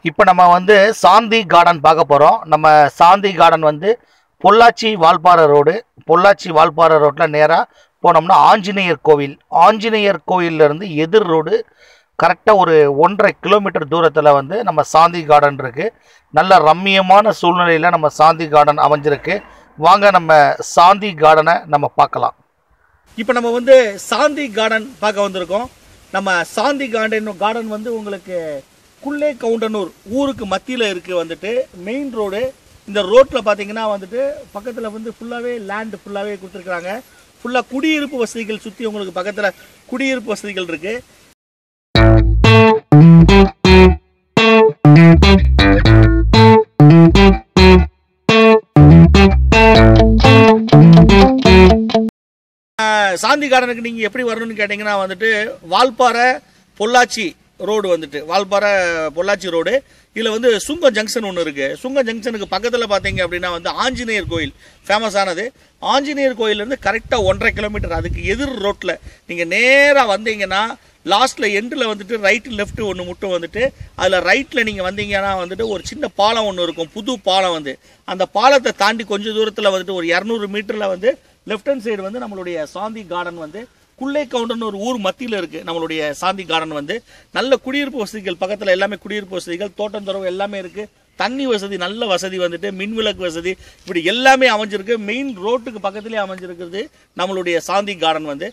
இப்போ நம்ம வந்து சாந்தி கார்டன் பார்க்க போகிறோம் நம்ம சாந்தி கார்டன் வந்து பொள்ளாச்சி வால்பாறை ரோடு பொள்ளாச்சி வால்பாறை ரோட்டில் நேராக போனோம்னா ஆஞ்சநேயர் கோவில் ஆஞ்சநேயர் கோயில்லேருந்து எதிர் ரோடு கரெக்டாக ஒரு ஒன்றரை கிலோமீட்டர் தூரத்தில் வந்து நம்ம சாந்தி கார்டன் இருக்குது நல்ல ரம்மியமான சூழ்நிலையில் நம்ம சாந்தி கார்டன் அமைஞ்சிருக்கு வாங்க நம்ம சாந்தி கார்டனை நம்ம பார்க்கலாம் இப்போ நம்ம வந்து சாந்தி கார்டன் பார்க்க வந்திருக்கோம் நம்ம சாந்தி கார்டன் கார்டன் வந்து உங்களுக்கு குள்ளே கவுண்டனூர் ஊருக்கு மத்தியில் இருக்குது வந்துட்டு மெயின் ரோடு இந்த ரோட்டில் பார்த்தீங்கன்னா வந்துட்டு பக்கத்தில் வந்து ஃபுல்லாகவே லேண்ட் ஃபுல்லாகவே கொடுத்துருக்குறாங்க ஃபுல்லாக குடியிருப்பு வசதிகள் சுற்றி உங்களுக்கு பக்கத்தில் குடியிருப்பு வசதிகள் இருக்குது ஆஹ் சாந்தி கார்டனுக்கு நீங்கள் எப்படி வரணும்னு கேட்டிங்கன்னா வந்துட்டு வால்பாறை பொள்ளாச்சி ரோடு வந்துட்டு வால்பாறை பொள்ளாச்சி ரோடு இதில் வந்து சுங்கம் ஜங்ஷன் ஒன்று இருக்குது சுங்கம் ஜங்ஷனுக்கு பக்கத்தில் பார்த்தீங்க அப்படின்னா வந்து ஆஞ்சநேயர் கோயில் ஃபேமஸானது ஆஞ்சநேயர் கோயிலேருந்து கரெக்டாக ஒன்றரை கிலோமீட்டர் அதுக்கு எதிர் ரோட்டில் நீங்கள் நேராக வந்தீங்கன்னா லாஸ்ட்டில் எண்டில் வந்துட்டு ரைட்டு லெஃப்ட் ஒன்று மட்டும் வந்துட்டு அதில் ரைட்டில் நீங்கள் வந்தீங்கன்னா வந்துட்டு ஒரு சின்ன பாலம் ஒன்று இருக்கும் புது பாலம் வந்து அந்த பாலத்தை தாண்டி கொஞ்சம் தூரத்தில் வந்துட்டு ஒரு இரநூறு மீட்டரில் வந்து லெஃப்ட் ஹேண்ட் சைடு வந்து நம்மளுடைய சாந்தி கார்டன் வந்து குள்ளே கவுண்டர்னு ஒரு ஊர் மத்தியில் இருக்குது நம்மளுடைய சாந்தி கார்டன் வந்து நல்ல குடியிருப்பு வசதிகள் பக்கத்தில் எல்லாமே குடியிருப்பு வசதிகள் தோட்டந்தொரவு எல்லாமே இருக்குது தண்ணி வசதி நல்ல வசதி வந்துட்டு மின் விளக்கு வசதி இப்படி எல்லாமே அமைஞ்சிருக்கு மெயின் ரோட்டுக்கு பக்கத்துலேயே அமைஞ்சிருக்கிறது நம்மளுடைய சாந்தி கார்டன் வந்து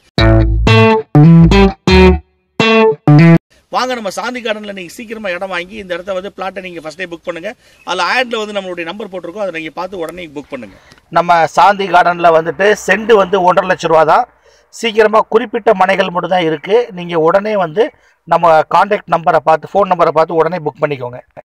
வாங்க நம்ம சாந்தி கார்டனில் நீங்கள் சீக்கிரமாக இடம் வாங்கி இந்த இடத்த வந்து பிளாட்டை நீங்கள் ஃபஸ்ட்டே புக் பண்ணுங்கள் அதில் ஆடில் வந்து நம்மளுடைய நம்பர் போட்டிருக்கோம் அதை நீங்கள் பார்த்து உடனே புக் பண்ணுங்கள் நம்ம சாந்தி கார்டனில் வந்துட்டு செண்டு வந்து ஒன்றரை லட்ச ரூபா தான் சீக்கிரமாக குறிப்பிட்ட மனைகள் மட்டும் தான் இருக்குது நீங்கள் உடனே வந்து நம்ம காண்டாக்ட் நம்பரை பார்த்து ஃபோன் நம்பரை பார்த்து உடனே புக் பண்ணிக்கோங்க